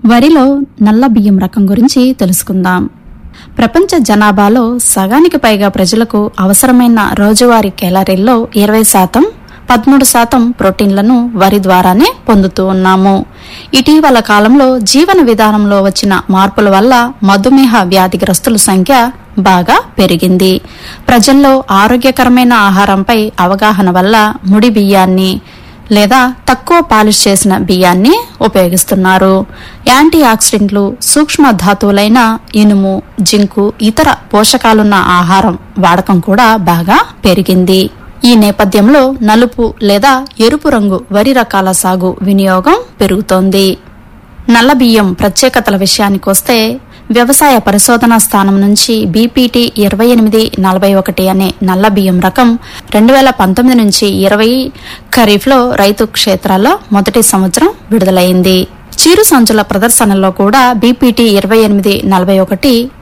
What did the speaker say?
వరిలో నల్ల బియ్యం రకం గురించి తెలుసుకుందాం ప్రపంచ జనాభాలో సగానికి పైగా ప్రజలకు అవసరమైన రోజువారీ కేలరీల్లో ఇరవై శాతం పదమూడు శాతం ప్రోటీన్లను వరి ద్వారానే పొందుతూ ఉన్నాము ఇటీవల కాలంలో జీవన విధానంలో వచ్చిన మార్పుల వల్ల మధుమేహ వ్యాధిగ్రస్తుల సంఖ్య బాగా పెరిగింది ప్రజల్లో ఆరోగ్యకరమైన ఆహారంపై అవగాహన వల్ల ముడి బియ్యాన్ని లేదా తక్కువ పాలిష్ చేసిన బియ్యాన్ని ఉపయోగిస్తున్నారు యాంటీ ఆక్సిడెంట్లు సూక్ష్మ ధాతువులైన ఇనుము జింకు ఇతర పోషకాలున్న ఆహారం వాడకం కూడా బాగా పెరిగింది ఈ నేపథ్యంలో నలుపు లేదా ఎరుపు రంగు వరి రకాల సాగు వినియోగం పెరుగుతోంది నల్ల బియ్యం ప్రత్యేకతల విషయానికొస్తే వ్యవసాయ పరిశోధనా స్థానం నుంచి బీపీటీ ఇరవై ఎనిమిది నలభై ఒకటి అనే నల్ల బియ్యం రకం రెండు వేల పంతొమ్మిది నుంచి ఇరవై ఖరీఫ్లో రైతు క్షేత్రాల్లో మొదటి సంవత్సరం విడుదలైంది చిరు సంచుల ప్రదర్శనలో కూడా బీపీటీ ఇరవై ఎనిమిది నలభై ఒకటి